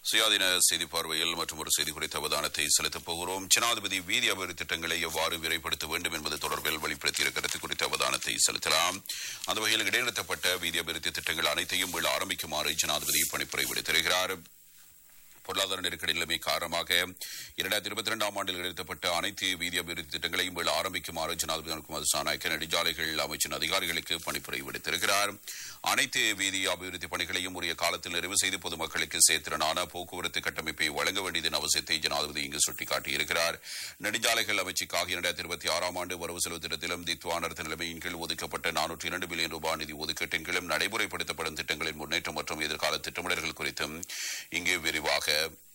சுயாதீன செய்தி பார்வையில் மற்றும் ஒரு செய்தி குறித்த அவதானத்தை செலுத்தப் போகிறோம் ஜனாதிபதி வீதி அபிவிருத்தி திட்டங்களை எவ்வாறு விரைப்படுத்த வேண்டும் என்பது தொடர்பில் வெளிப்படுத்திய கருத்து குறித்த அவதானத்தை செலுத்தலாம் அந்த வகையில் இடைநிறுத்தப்பட்ட வீதி அபிவிருத்தி திட்டங்கள் அனைத்தையும் மீள ஆரம்பிக்குமாறு ஜனாதிபதி பணிப்புரை விடுத்திருக்கிறார் பொருளாதார நெருக்கடி நிலைமை காரணமாக இரண்டாயிரத்தி இருபத்தி இரண்டாம் ஆண்டில் நிறுத்தப்பட்ட அனைத்து வீதி அபிவிருத்தி திட்டங்களையும் மீள ஆரம்பிக்குமாறு ஜனாதிபதி அனுகுமார் சாநாயக்க நெடுஞ்சாலைகள் அமைச்சின் அதிகாரிகளுக்கு பணிப்புரை விடுத்திருக்கிறார் அனைத்து வீதி அபிவிருத்தி பணிகளையும் உரிய காலத்தில் நிறைவு செய்து பொதுமக்களுக்கு சேர்த்திறனான போக்குவரத்து கட்டமைப்பை வழங்க வேண்டியதன் அவசியத்தை ஜனாதிபதி இங்கு சுட்டிக்காட்டியிருக்கிறார் நெடுஞ்சாலைகள் அமைச்சுக்காக இரண்டாயிரத்தி இருபத்தி ஆறாம் ஆண்டு வரவு செலவு திட்டத்திலும் தித்வானர்த்த நிலைமையின் கீழ் ஒதுக்கப்பட்ட நானூற்றி இரண்டு பில்லியன் ரூபாய் நிதி ஒதுக்கீட்டின் கீழும் நடைமுறைப்படுத்தப்படும் திட்டங்களின் முன்னேற்றம் மற்றும் எதிர்கால திட்டமிடல்கள் குறித்தும் இங்கு விரிவாக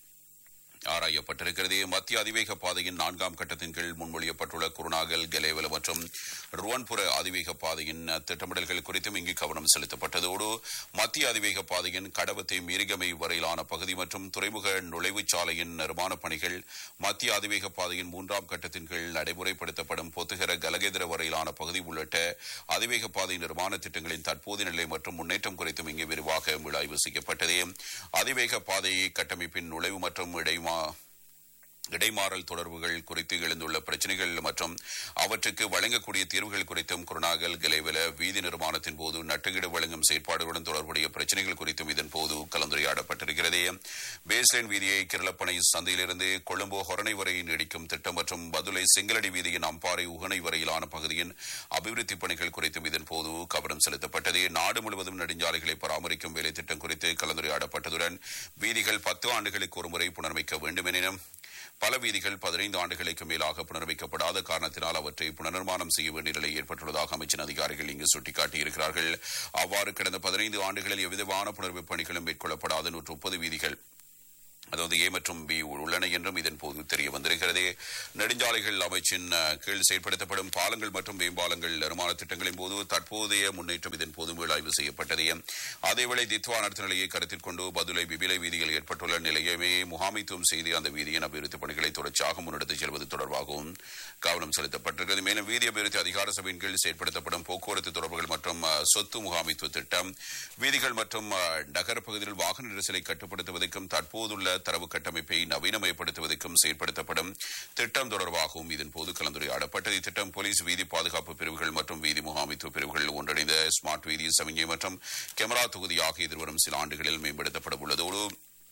ஆராயப்பட்டிருக்கிறது மத்திய அதிவேக பாதையின் நான்காம் கட்டத்தின் கீழ் முன்மொழியப்பட்டுள்ள குருநாகல் கெலேவல மற்றும் ருவன்புர அதிவேக பாதையின் திட்டமிடல்கள் குறித்தும் இங்கு கவனம் செலுத்தப்பட்டதோடு மத்திய அதிவேக பாதையின் கடவத்தை மீரிகமை வரையிலான பகுதி மற்றும் துறைமுக நுழைவுச் சாலையின் நிர்மாணப் பணிகள் மத்திய அதிவேக பாதையின் மூன்றாம் கட்டத்தின் கீழ் நடைமுறைப்படுத்தப்படும் பொத்துகர கலகேந்திர வரையிலான பகுதி உள்ளிட்ட அதிவேக பாதை நிர்மாண திட்டங்களின் தற்போதைய நிலை மற்றும் முன்னேற்றம் குறித்தும் இங்கு விரிவாக மீளாய்வு செய்யப்பட்டது அதிவேக பாதை கட்டமைப்பின் நுழைவு மற்றும் இடைமா இடைமாறல் தொடர்புகள் குறித்து எழுந்துள்ள பிரச்சினைகள் மற்றும் அவற்றுக்கு வழங்கக்கூடிய தீர்வுகள் குறித்தும் குருநாகல் கிளைவில வீதி நிர்மாணத்தின் போது நட்டுக்கீடு வழங்கும் செயற்பாடுகளுடன் தொடர்புடைய பிரச்சினைகள் குறித்தும் இதன் போது கலந்துரையாடப்பட்டிருக்கிறது பேஸ்லைன் வீதியை கிரளப்பனை சந்தையிலிருந்து கொழும்பு ஹொரணை வரை நீடிக்கும் திட்டம் மற்றும் பதுளை செங்கலடி வீதியின் அம்பாறை உகனை வரையிலான பகுதியின் அபிவிருத்தி பணிகள் குறித்தும் இதன் போது கவனம் செலுத்தப்பட்டது நாடு முழுவதும் நெடுஞ்சாலைகளை பராமரிக்கும் வேலை திட்டம் குறித்து கலந்துரையாடப்பட்டதுடன் வீதிகள் பத்து ஆண்டுகளுக்கு ஒருமுறை புனரமைக்க வேண்டும் எனினும் பல வீதிகள் பதினைந்து ஆண்டுகளுக்கு மேலாக புனரமைக்கப்படாத காரணத்தினால் அவற்றை புனர்நிர்மாணம் செய்ய வேண்டிய நிலை ஏற்பட்டுள்ளதாக அமைச்சின் அதிகாரிகள் இங்கு சுட்டிக்காட்டியிருக்கிறார்கள் அவ்வாறு கடந்த பதினைந்து ஆண்டுகளில் எவ்விதமான புனர்மைப் பணிகளும் மேற்கொள்ளப்படாத நூற்று முப்பது வீதிகள் அதாவது ஏ மற்றும் பி உள்ளன என்றும் இதன் போது தெரிய வந்திருக்கிறது நெடுஞ்சாலைகள் அமைச்சின் கீழ் செயல்படுத்தப்படும் பாலங்கள் மற்றும் மேம்பாலங்கள் நிர்மாண திட்டங்களின் போது தற்போதைய முன்னேற்றம் இதன் போது மீளாய்வு செய்யப்பட்டது அதேவேளை தித்வா நடத்த நிலையை கருத்தில் கொண்டு பதுளை விபிலை வீதியில் ஏற்பட்டுள்ள நிலையமே முகாமைத்துவம் செய்து அந்த வீதியின் அபிவிருத்தி பணிகளை தொடர்ச்சியாக முன்னெடுத்துச் செல்வது தொடர்பாகவும் கவனம் செலுத்தப்பட்டிருக்கிறது மேலும் வீதி அபிவிருத்தி அதிகார சபையின் கீழ் செயல்படுத்தப்படும் போக்குவரத்து தொடர்புகள் மற்றும் சொத்து முகாமைத்துவ திட்டம் வீதிகள் மற்றும் நகர பகுதியில் வாகன நெரிசலை கட்டுப்படுத்துவதற்கும் தற்போதுள்ள தரவு கட்டமைப்பை நவீனமயப்படுத்துவதற்கும் செயல்படுத்தப்படும் திட்டம் தொடர்பாகவும் இதன்போது கலந்துரையாடப்பட்டது இத்திட்டம் போலீஸ் வீதி பாதுகாப்பு பிரிவுகள் மற்றும் வீதி முகாமைத்துவ பிரிவுகள் ஒன்றிணைந்த ஸ்மார்ட் வீதி சமிஞ்சை மற்றும் கேமரா தொகுதி ஆகிய எதிர்வரும் சில ஆண்டுகளில் மேம்படுத்தப்பட உள்ளதோடு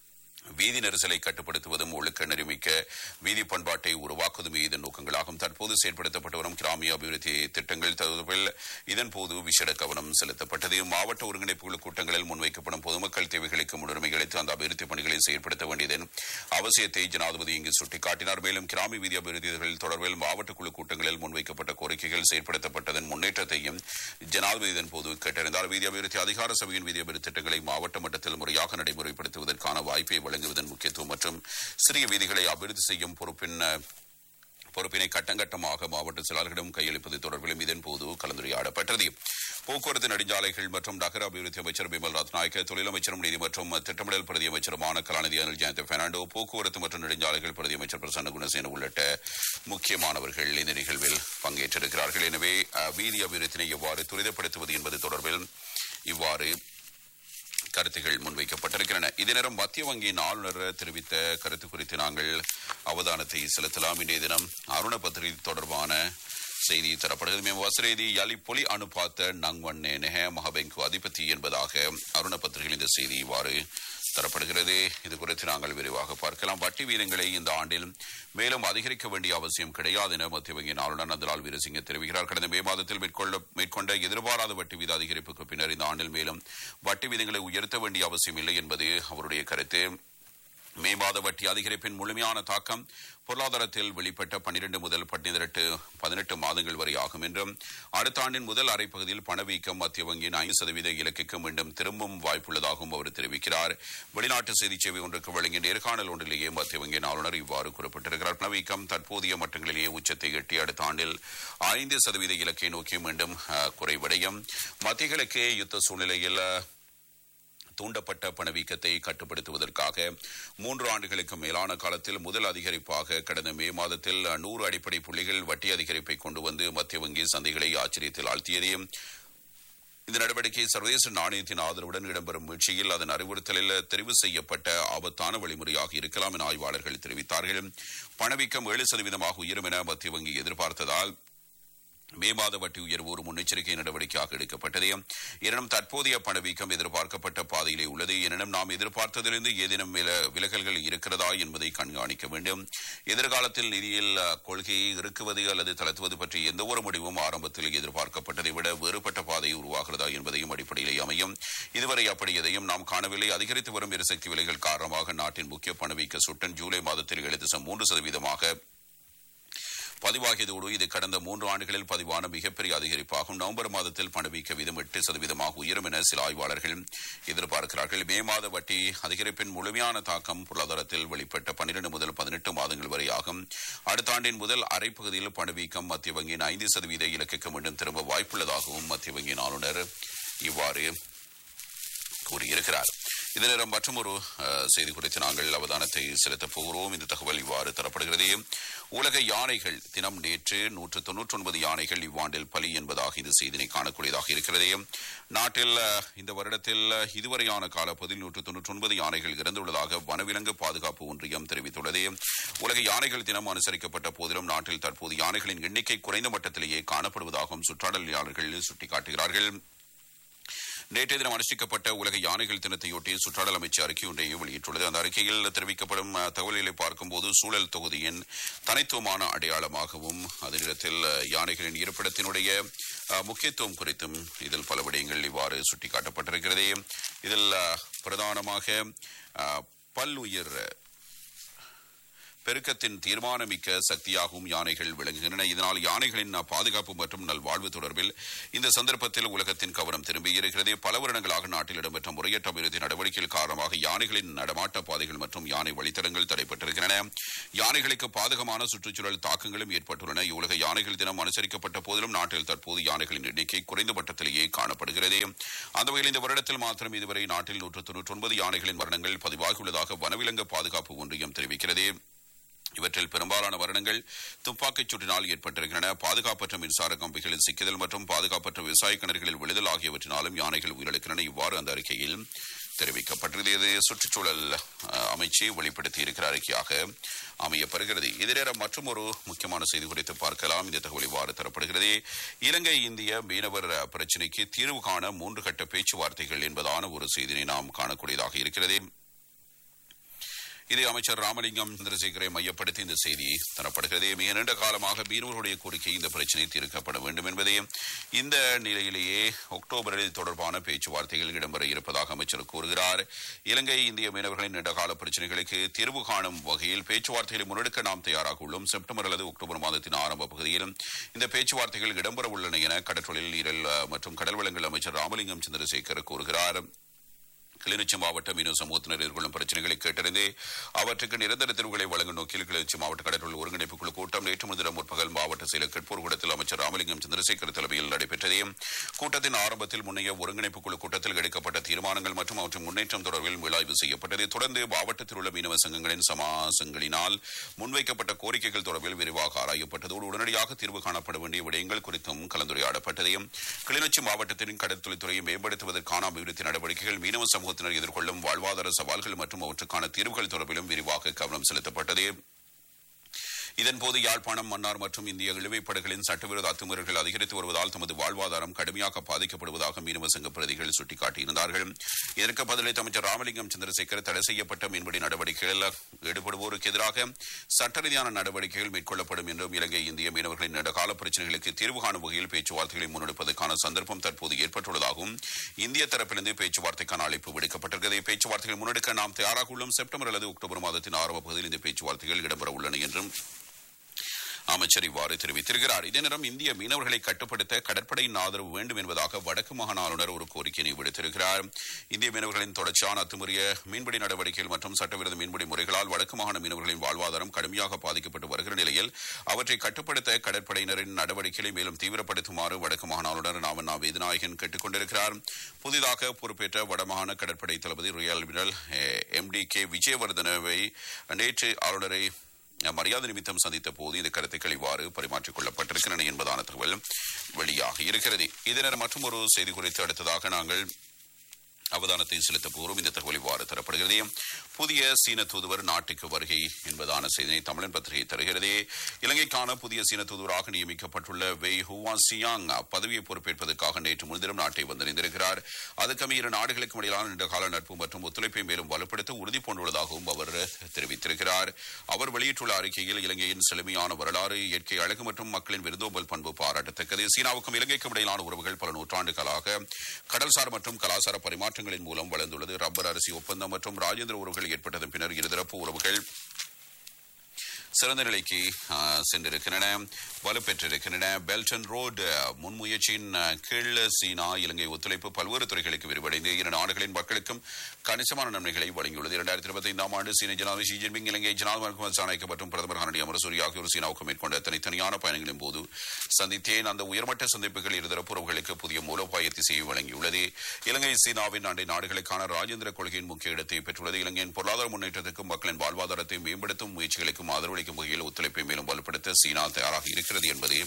வீதி நெரிசலை கட்டுப்படுத்துவதும் ஒழுக்க நெறிமிக்க வீதி பண்பாட்டை உருவாக்குவதுமே இதன் நோக்கங்களாகும் தற்போது செயல்படுத்தப்பட்டு வரும் கிராமிய அபிவிருத்தி திட்டங்கள் தொடர்பில் இதன்போது விசேட கவனம் செலுத்தப்பட்டது மாவட்ட ஒருங்கிணைப்பு கூட்டங்களில் முன்வைக்கப்படும் பொதுமக்கள் தேவைகளுக்கு முன்னுரிமை அளித்து அந்த அபிவிருத்தி பணிகளை செயல்படுத்த வேண்டியதன் அவசியத்தை ஜனாதிபதி இங்கு சுட்டிக்காட்டினார் மேலும் கிராமி வீதி அபிவிருத்திகள் தொடர்பில் மாவட்ட குழு கூட்டங்களில் முன்வைக்கப்பட்ட கோரிக்கைகள் செயல்படுத்தப்பட்டதன் முன்னேற்றத்தையும் ஜனாதிபதி இதன்போது கேட்டறிந்தார் வீதி அபிவிருத்தி அதிகார சபையின் வீதி அபிவிருத்தி திட்டங்களை மாவட்ட மட்டத்தில் முறையாக நடைமுறைப்படுத்துவதற்கான வாய்ப்பை வழங்குவதன் முக்கியத்துவம் மற்றும் சிறிய வீதிகளை அபிவிருத்தி செய்யும் பொறுப்பின் பொறுப்பினை கட்டங்கட்டமாக மாவட்ட செயலாளர்களிடம் கையளிப்பது தொடர்பிலும் இதன்போது கலந்துரையாடப்பட்டது போக்குவரத்து நெடுஞ்சாலைகள் மற்றும் நகர அபிவிருத்தி அமைச்சர் பிமல் ரத்நாயக்க தொழில் அமைச்சரும் நிதி மற்றும் திட்டமிடல் பிரதி அமைச்சருமான கலாநிதி அனில் ஜெயந்த் பெர்னாண்டோ போக்குவரத்து மற்றும் நெடுஞ்சாலைகள் பிரதி அமைச்சர் பிரசன்ன குணசேன உள்ளிட்ட முக்கியமானவர்கள் இந்த நிகழ்வில் பங்கேற்றிருக்கிறார்கள் எனவே வீதி அபிவிருத்தினை எவ்வாறு துரிதப்படுத்துவது என்பது தொடர்பில் இவ்வாறு கருத்துகள் முன்வைக்கப்பட்டிருக்கின்றன இதனிடம் மத்திய வங்கியின் ஆளுநர் தெரிவித்த கருத்து குறித்து நாங்கள் அவதானத்தை செலுத்தலாம் இன்றைய தினம் அருண பத்திரிகை தொடர்பான செய்தி தரப்படுகிறது మేము వసరేది యలి పొలి అనుపాత నంగ్వన్నే నెహ మహాబెంకు அதிபதி என்பதாக அருண பத்திரிகையில் இந்த செய்தி இவ்வாறு தரப்படுகிறது இது குறித்து நாங்கள் விரிவாக பார்க்கலாம் வட்டி வீதங்களை இந்த ஆண்டில் மேலும் அதிகரிக்க வேண்டிய அவசியம் கிடையாது என மத்திய வங்கியின் ஆளுநர் நந்தலால் வீரசிங்க தெரிவிக்கிறார் கடந்த மே மாதத்தில் மேற்கொள்ள மேற்கொண்ட எதிர்பாராத வட்டி வீத அதிகரிப்புக்கு பின்னர் இந்த ஆண்டில் மேலும் வட்டி வீதங்களை உயர்த்த வேண்டிய அவசியம் இல்லை என்பது அவருடைய கருத்து மே மாத வட்டி அதிகரிப்பின் முழுமையான தாக்கம் பொருளாதாரத்தில் வெளிப்பட்ட பன்னிரண்டு முதல் பதினெட்டு பதினெட்டு மாதங்கள் வரை ஆகும் என்றும் அடுத்த ஆண்டின் முதல் அரைப்பகுதியில் பணவீக்கம் மத்திய வங்கியின் ஐந்து சதவீத இலக்குக்கு மீண்டும் திரும்பும் வாய்ப்புள்ளதாகவும் அவர் தெரிவிக்கிறார் வெளிநாட்டு செய்தி சேவை ஒன்றுக்கு வழங்கிய நேர்காணல் ஒன்றிலேயே மத்திய வங்கியின் ஆளுநர் இவ்வாறு குறிப்பிட்டிருக்கிறார் பணவீக்கம் தற்போதைய மட்டங்களிலேயே உச்சத்தை எட்டி அடுத்த ஆண்டில் ஐந்து சதவீத இலக்கை நோக்கி மீண்டும் குறைவடையும் மத்தியகளுக்கு யுத்த சூழ்நிலையில் தூண்டப்பட்ட பணவீக்கத்தை கட்டுப்படுத்துவதற்காக மூன்று ஆண்டுகளுக்கு மேலான காலத்தில் முதல் அதிகரிப்பாக கடந்த மே மாதத்தில் நூறு அடிப்படை புள்ளிகள் வட்டி அதிகரிப்பை கொண்டு வந்து மத்திய வங்கி சந்தைகளை ஆச்சரியத்தில் ஆழ்த்தியது இந்த நடவடிக்கை சர்வதேச நாணயத்தின் ஆதரவுடன் இடம்பெறும் முயற்சியில் அதன் அறிவுறுத்தலில் தெரிவு செய்யப்பட்ட ஆபத்தான வழிமுறையாக இருக்கலாம் என ஆய்வாளர்கள் தெரிவித்தார்கள் பணவீக்கம் ஏழு சதவீதமாக உயரும் என மத்திய வங்கி எதிர்பார்த்ததால் மே மாத வட்டி உயர்வு ஒரு முன்னெச்சரிக்கை நடவடிக்கையாக எடுக்கப்பட்டது எனினும் தற்போதைய பணவீக்கம் எதிர்பார்க்கப்பட்ட பாதையிலே உள்ளது எனினும் நாம் எதிர்பார்த்ததிலிருந்து ஏதேனும் வில- விலகல்கள் இருக்கிறதா என்பதை கண்காணிக்க வேண்டும் எதிர்காலத்தில் நிதியில் அஹ், கொள்கையை இறுக்குவது அல்லது தளர்த்துவது பற்றி எந்த ஒரு முடிவும் ஆரம்பத்தில் எதிர்பார்க்கப்பட்டதை விட வேறுபட்ட பாதை உருவாகிறதா என்பதையும் அடிப்படையிலே அமையும் இதுவரை அப்படி எதையும் நாம் காணவில்லை அதிகரித்து வரும் எரிசக்தி விலைகள் காரணமாக நாட்டின் முக்கிய பணவீக்க சுட்டன் ஜூலை மாதத்தில் ஏழு தசம் மூன்று சதவீதமாக பதிவாகியதோடு இது கடந்த மூன்று ஆண்டுகளில் பதிவான மிகப்பெரிய அதிகரிப்பாகும் நவம்பர் மாதத்தில் பணவீக்க வீதம் எட்டு சதவீதமாக உயரும் என சில ஆய்வாளர்கள் எதிர்பார்க்கிறார்கள் மே மாத வட்டி அதிகரிப்பின் முழுமையான தாக்கம் பொருளாதாரத்தில் வெளிப்பட்ட பன்னிரண்டு முதல் பதினெட்டு மாதங்கள் வரை ஆகும் அடுத்த ஆண்டின் முதல் அரைப்பகுதியில் பணவீக்கம் மத்திய வங்கியின் ஐந்து சதவீத இலக்குக்கு மீண்டும் திரும்ப வாய்ப்புள்ளதாகவும் மத்திய வங்கியின் ஆளுநர் இவ்வாறு கூறியிருக்கிறார் இதே நேரம் மற்றொரு அஹ், செய்தி குறித்து நாங்கள் அவதானத்தை செலுத்தப் போகிறோம் இந்த தகவல் இவ்வாறு தரப்படுகிறது உலக யானைகள் தினம் நேற்று நூற்று தொன்னூற்றி ஒன்பது யானைகள் இவ்வாண்டில் பலி என்பதாக இந்த செய்தினை காணக்கூடியதாக இருக்கிறது நாட்டில் அஹ், இந்த வருடத்தில் அஹ், இதுவரையான காலப்பகுதியில் நூற்று தொன்னூற்றி ஒன்பது யானைகள் இறந்துள்ளதாக வனவிலங்கு பாதுகாப்பு ஒன்றியம் தெரிவித்துள்ளது உலக யானைகள் தினம் அனுசரிக்கப்பட்ட போதிலும் நாட்டில் தற்போது யானைகளின் எண்ணிக்கை குறைந்த மட்டத்திலேயே காணப்படுவதாகவும் சுற்றாடலாளர்கள் சுட்டிக்காட்டுகிறார்கள் நேற்றைய தினம் அனுஷ்டிக்கப்பட்ட உலக யானைகள் தினத்தையொட்டி சுற்றாடல் அமைச்சு அறிக்கை ஒன்றை வெளியிட்டுள்ளது அந்த அறிக்கையில் தெரிவிக்கப்படும் அஹ், தகவல்களை பார்க்கும்போது சூழல் தொகுதியின் தனித்துவமான அடையாளமாகவும் அதே நேரத்தில் அஹ், யானைகளின் இருப்பிடத்தினுடைய அஹ், முக்கியத்துவம் குறித்தும் இதில் பல விடயங்கள் இவ்வாறு சுட்டிக்காட்டப்பட்டிருக்கிறது இதில் அஹ், பிரதானமாக அஹ், பல்லுயிர் பெருக்கத்தின் தீர்மானமிக்க சக்தியாகவும் யானைகள் விளங்குகின்றன இதனால் யானைகளின் பாதுகாப்பு மற்றும் நல்வாழ்வு தொடர்பில் இந்த சந்தர்ப்பத்தில் உலகத்தின் கவனம் திரும்பியிருக்கிறது பல வருடங்களாக நாட்டில் இடம்பெற்ற முறையற்ற அபிவிருத்தி நடவடிக்கைகள் காரணமாக யானைகளின் நடமாட்ட பாதைகள் மற்றும் யானை வழித்தடங்கள் தடைப்பட்டிருக்கின்றன யானைகளுக்கு பாதகமான சுற்றுச்சூழல் தாக்கங்களும் ஏற்பட்டுள்ளன உலக யானைகள் தினம் அனுசரிக்கப்பட்ட போதிலும் நாட்டில் தற்போது யானைகளின் எண்ணிக்கை குறைந்த மட்டத்திலேயே காணப்படுகிறது அந்த வகையில் இந்த வருடத்தில் மாத்திரம் இதுவரை நாட்டில் நூற்று தொன்னூற்றி ஒன்பது யானைகளின் மரணங்கள் பதிவாகியுள்ளதாக வனவிலங்கு பாதுகாப்பு ஒன்றியம் தெரிவிக்கிறது இவற்றில் பெரும்பாலான மரணங்கள் துப்பாக்கிச் சூட்டினால் ஏற்பட்டிருக்கின்றன பாதுகாப்பற்ற மின்சார கம்பிகளில் சிக்குதல் மற்றும் பாதுகாப்பற்ற விவசாய கிணறுகளில் விழுதல் ஆகியவற்றினாலும் யானைகள் உயிரிழக்கின்றன இவ்வாறு அந்த அறிக்கையில் தெரிவிக்கப்பட்டிருக்கிறது இது சுற்றுச்சூழல் அஹ், அமைச்சு வெளிப்படுத்தி இருக்கிற அறிக்கையாக அமையப்பெறுகிறது இதர மற்றும் ஒரு முக்கியமான செய்தி குறித்து பார்க்கலாம் இந்த தகவல் இவ்வாறு தரப்படுகிறது இலங்கை இந்திய மீனவர் அஹ், பிரச்சினைக்கு தீர்வு காண மூன்று கட்ட பேச்சுவார்த்தைகள் என்பதான ஒரு செய்தியை நாம் காணக்கூடியதாக இருக்கிறது இது அமைச்சர் ராமலிங்கம் சந்திரசேகரை மையப்படுத்தி இந்த செய்தி தரப்படுகிறது மிக நீண்ட காலமாக மீனவர்களுடைய கோரிக்கை இந்த பிரச்சினை தீர்க்கப்பட வேண்டும் என்பதே இந்த நிலையிலேயே அக்டோபரில் இது தொடர்பான பேச்சுவார்த்தைகள் இடம்பெற இருப்பதாக அமைச்சர் கூறுகிறார் இலங்கை இந்திய மீனவர்களின் நீண்டகால பிரச்சினைகளுக்கு தீர்வு காணும் வகையில் பேச்சுவார்த்தைகளை முன்னெடுக்க நாம் தயாராக உள்ளோம் செப்டம்பர் அல்லது அக்டோபர் மாதத்தின் ஆரம்ப பகுதியில் இந்த பேச்சுவார்த்தைகள் இடம்பெற உள்ளன என கடற்றொழில் நீரல் அஹ், மற்றும் கடல் வளங்கள் அமைச்சர் ராமலிங்கம் சந்திரசேகர் கூறுகிறார் கிளிநொச்சி மாவட்ட மீனவ சமூகத்தினர் எதிர்கொள்ளும் பிரச்சனைகளை கேட்டறிந்து அவற்றுக்கு நிரந்தர தீர்வுகளை வழங்கும் நோக்கில் கிளிநொச்சி மாவட்ட கடற்றொழில் ஒருங்கிணைப்பு குழு கூட்டம் நேற்று முன்தினம் முற்பகல் மாவட்ட செயலர் கட்பூர் கூடத்தில் அமைச்சர் ராமலிங்கம் சந்திரசேகர் தலைமையில் நடைபெற்றது கூட்டத்தின் ஆரம்பத்தில் முன்னைய ஒருங்கிணைப்பு குழு கூட்டத்தில் எடுக்கப்பட்ட தீர்மானங்கள் மற்றும் அவற்றின் முன்னேற்றம் தொடர்பில் மீளாய்வு செய்யப்பட்டது தொடர்ந்து மாவட்டத்தில் உள்ள மீனவ சங்கங்களின் சமாசங்களினால் முன்வைக்கப்பட்ட கோரிக்கைகள் தொடர்பில் விரிவாக ஆராயப்பட்டதோடு உடனடியாக தீர்வு காணப்பட வேண்டிய விடயங்கள் குறித்தும் கலந்துரையாடப்பட்டது கிளிநொச்சி மாவட்டத்தின் கடற்தொழில்துறையை மேம்படுத்துவதற்கான அபிவிருத்தி நடவடிக்கைகள் மீனவ சமூகத்தினர் எதிர்கொள்ளும் வாழ்வாதார சவால்கள் மற்றும் அவற்றுக்கான தீர்வுகள் தொடர்பிலும் விரிவாக கவனம் செலுத்தப்பட்டது இதன்போது யாழ்ப்பாணம் மன்னார் மற்றும் இந்திய இழுவைப்படைகளின் சட்டவிரோத அத்துமீறல்கள் அதிகரித்து வருவதால் தமது வாழ்வாதாரம் கடுமையாக பாதிக்கப்படுவதாக மீனவ சங்க பிரதிகள் சுட்டிக்காட்டியிருந்தார்கள் இதற்கு பதிலளித்த அமைச்சர் ராமலிங்கம் சந்திரசேகர் தடை செய்யப்பட்ட மீன்பிடி நடவடிக்கைகளில் ஈடுபடுவோருக்கு எதிராக சட்ட ரீதியான நடவடிக்கைகள் மேற்கொள்ளப்படும் என்றும் இலங்கை இந்திய மீனவர்களின் நீண்டகால பிரச்சினைகளுக்கு தீர்வு காணும் வகையில் பேச்சுவார்த்தைகளை முன்னெடுப்பதற்கான சந்தர்ப்பம் தற்போது ஏற்பட்டுள்ளதாகவும் இந்திய தரப்பிலிருந்து பேச்சுவார்த்தைக்கான அழைப்பு விடுக்கப்பட்டிருக்கிறது பேச்சுவார்த்தைகளை முன்னெடுக்க நாம் தயாராக உள்ளோம் செப்டம்பர் அல்லது அக்டோபர் மாதத்தின் ஆரம்ப பகுதியில் இந்த பேச்சுவார்த்தைகள் இடம்பெற உள்ளன என்றும் அமைச்சர் இவ்வாறு தெரிவித்திருக்கிறார் இதே நேரம் இந்திய மீனவர்களை கட்டுப்படுத்த கடற்படையின் ஆதரவு வேண்டும் என்பதாக வடக்கு மாகாண ஆளுநர் ஒரு கோரிக்கையை விடுத்திருக்கிறார் இந்திய மீனவர்களின் தொடர்ச்சியான அத்துமுறைய மீன்பிடி நடவடிக்கைகள் மற்றும் சட்டவிரோத மீன்பிடி முறைகளால் வடக்கு மாகாண மீனவர்களின் வாழ்வாதாரம் கடுமையாக பாதிக்கப்பட்டு வருகிற நிலையில் அவற்றை கட்டுப்படுத்த கடற்படையினரின் நடவடிக்கைகளை மேலும் தீவிரப்படுத்துமாறு வடக்கு மாகாண ஆளுநர் நாவண்ணா வேதநாயகன் கேட்டுக் கொண்டிருக்கிறார் புதிதாக பொறுப்பேற்ற வடமாகாண கடற்படை தளபதி rear admiral M D K விஜயவர்தனவை நேற்று ஆளுநரை மரியாதை நிமித்தம் சந்தித்த போது இந்த கருத்துக்கள் இவ்வாறு பரிமாற்றிக் கொள்ளப்பட்டிருக்கின்றன என்பதான தகவல் வெளியாக இருக்கிறது இதனர் மற்றும் ஒரு செய்தி குறித்து அடுத்ததாக நாங்கள் அவதானத்தை செலுத்த போகிறோம் இந்த தகவல் இவ்வாறு தரப்படுகிறது புதிய சீன தூதுவர் நாட்டுக்கு வருகை என்பதான செய்தியை தமிழன் பத்திரிகை தருகிறது இலங்கைக்கான புதிய சீன தூதுவராக நியமிக்கப்பட்டுள்ள வெய் ஹுவா சியாங் பதவியை பொறுப்பேற்பதற்காக நேற்று முன்தினம் நாட்டை வந்தடைந்திருக்கிறார் அதுக்கமே இரு நாடுகளுக்கும் இடையிலான நீண்டகால நட்பு மற்றும் ஒத்துழைப்பை மேலும் வலுப்படுத்த உறுதி பூண்டுள்ளதாகவும் அவர் தெரிவித்திருக்கிறார் அவர் வெளியிட்டுள்ள அறிக்கையில் இலங்கையின் செழுமையான வரலாறு இயற்கை அழகு மற்றும் மக்களின் விருந்தோம்பல் பண்பு பாராட்டத்தக்கது சீனாவுக்கும் இலங்கைக்கும் இடையிலான உறவுகள் பல நூற்றாண்டுகளாக கடல்சார் மற்றும் கலாச்சார பரிமாற்றங்களின் மூலம் வளர்ந்துள்ளது ரப்பர் அரிசி ஒப்பந்தம் மற்றும் ராஜேந்திர உறவுகள் ஏற்பட்டதன் பின்னர் இருதரப்பு உறவுகள் சிறந்த நிலைக்கு ஆ, சென்றிருக்கின்றன வலுப்பெற்றிருக்கின்றன பெல்டன் ரோடு முன்முயற்சியின் ஆ, கீழ் சீனா இலங்கை ஒத்துழைப்பு பல்வேறு துறைகளுக்கு விரிவடைந்து இரு நாடுகளின் மக்களுக்கும் கணிசமான நன்மைகளை வழங்கியுள்ளது இரண்டாயிரத்தி இருபத்தி ஐந்தாம் ஆண்டு சீன ஜனாதிபதி ஷி ஜின்பிங் இலங்கை ஜனாதிபதி முகமது சாணக்கிய மற்றும் பிரதமர் ஹரணி அமரசூரி ஆகியோர் சீனாவுக்கு மேற்கொண்ட தனித்தனியான பயணங்களின் போது சந்தித்தேன் அந்த உயர்மட்ட சந்திப்புகள் இருதரப்பு உறவுகளுக்கு புதிய மூலோபாய திசையை வழங்கியுள்ளது இலங்கை சீனாவின் அண்டை நாடுகளுக்கான ராஜேந்திர கொள்கையின் முக்கிய இடத்தை பெற்றுள்ளது இலங்கையின் பொருளாதார முன்னேற்றத்துக்கும் மக்களின் வாழ்வாதாரத்தை மேம்படுத்தும் முயற்சிகளுக்கும் ஆதரவளிக்கும் வகையில் ஒத்துழைப்பை மேலும் வலுப்படுத்த சீனா தயாராக இருக்கிறது என்பது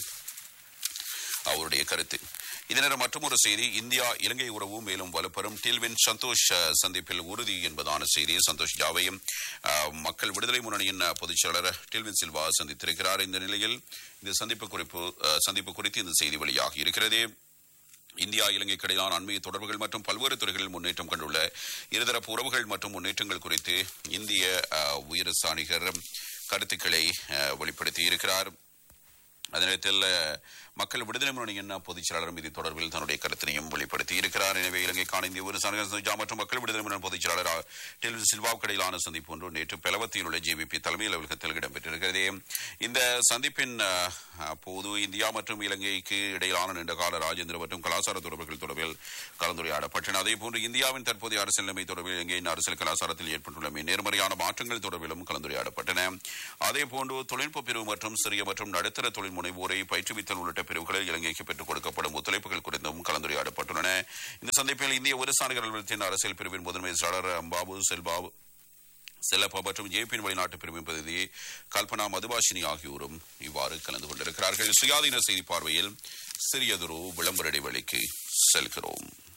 அவருடைய கருத்து இதனிட மற்றொரு செய்தி இந்தியா இலங்கை உறவு மேலும் வலுப்பெறும் டில்வின் சந்தோஷ் அஹ், சந்திப்பில் உறுதி என்பதான செய்தி சந்தோஷ் ஜாவையும் அஹ், மக்கள் விடுதலை முன்னணியின் அஹ், பொதுச் செயலாளர் டில்வின் சில்வா சந்தித்திருக்கிறார் இந்த நிலையில் இந்த சந்திப்பு குறிப்பு அஹ், சந்திப்பு குறித்து இந்த செய்தி வெளியாகி இருக்கிறது இந்தியா இலங்கைக்கு இடையிலான அண்மைய தொடர்புகள் மற்றும் பல்வேறு துறைகளில் முன்னேற்றம் கண்டுள்ள இருதரப்பு உறவுகள் மற்றும் முன்னேற்றங்கள் குறித்து இந்திய அஹ், உயரஸ்தானிகர் கருத்துக்களை அஹ், வெளிப்படுத்தி இருக்கிறார் அதே நேரத்தில் அஹ், மக்கள் விடுதலை முன்னணியின் பொதுச் செயலாளரும் இது தொடர்பில் தன்னுடைய கருத்தினையும் வெளிப்படுத்தி இருக்கிறார் எனவே இலங்கைக்கான இந்திய ஒரு சனகா மற்றும் மக்கள் விடுதலை முன்னணி பொதுச் செயலாளர் டெல்வின் சில்வாவுக்கு இடையிலான சந்திப்பு ஒன்று நேற்று பெலவத்தியில் உள்ள ஜேவிபி தலைமை அலுவலகத்தில் இடம்பெற்றிருக்கிறது இந்த சந்திப்பின் அஹ், அஹ், போது இந்தியா மற்றும் இலங்கைக்கு இடையிலான நீண்டகால ராஜேந்திர மற்றும் கலாச்சார தொடர்புகள் தொடர்பில் கலந்துரையாடப்பட்டன அதேபோன்று இந்தியாவின் தற்போதைய அரசியல் நிலைமை தொடர்பில் இலங்கையின் அரசியல் கலாச்சாரத்தில் ஏற்பட்டுள்ள மிக நேர்மறையான மாற்றங்கள் தொடர்பிலும் கலந்துரையாடப்பட்டன அதேபோன்று தொழில்நுட்ப பிரிவு மற்றும் சிறிய மற்றும் நடுத்தர தொழில் முனைவோரை பயிற்றுவித்தல் உள்ளிட்ட பிரிவுகளில் இலங்கைக்கு பெற்றுக் கொடுக்கப்படும் ஒத்துழைப்புகள் குறித்தும் கலந்துரையாடப்பட்டுள்ளன இந்த சந்திப்பில் இந்திய ஒரு சாணிகர் அலுவலகத்தின் அரசியல் பிரிவின் முதன்மை செயலாளர் அம்பாபு செல்பாபு செல்லப்பா மற்றும் ஜேபியின் வெளிநாட்டு பிரிவின் பிரதிநிதி கல்பனா மதுபாஷினி ஆகியோரும் இவ்வாறு கலந்து கொண்டிருக்கிறார்கள் சுயாதீன செய்தி பார்வையில் சிறியதொரு விளம்பர இடைவெளிக்கு செல்கிறோம்